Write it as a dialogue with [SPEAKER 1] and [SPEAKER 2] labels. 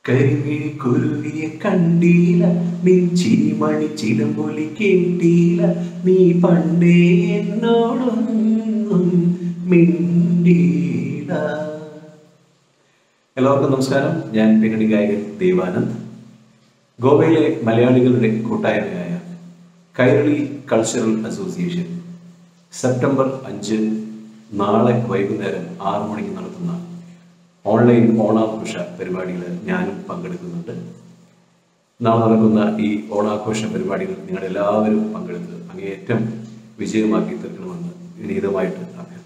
[SPEAKER 1] കരിമിഴി കുരുവിയെ കണ്ടീല നിൻ ചിരിമണി ചിലമ്പൊലി കേട്ടീല നീ പണ്ടേ എന്നോടൊന്നും മിണ്ടീല എല്ലാവർക്കും നമസ്കാരം ഞാൻ പിന്നണി ഗായകൻ ദേവാനന്ദ് ഗോവയിലെ മലയാളികളുടെ കൂട്ടായ്മയായ കൈരളി കൾച്ചറൽ അസോസിയേഷൻ സെപ്റ്റംബർ അഞ്ച് നാളെ വൈകുന്നേരം ആറു മണിക്ക് നടത്തുന്ന ഓൺലൈൻ ഓണാഘോഷ പരിപാടിയിൽ ഞാനും പങ്കെടുക്കുന്നുണ്ട് നാളെ നടക്കുന്ന ഈ ഓണാഘോഷ പരിപാടികൾ നിങ്ങളെല്ലാവരും പങ്കെടുത്ത് അങ്ങേയറ്റം വിജയമാക്കി തീർക്കണമെന്ന് വിനീതമായിട്ട് അഭ്യർത്ഥിക്കുന്നു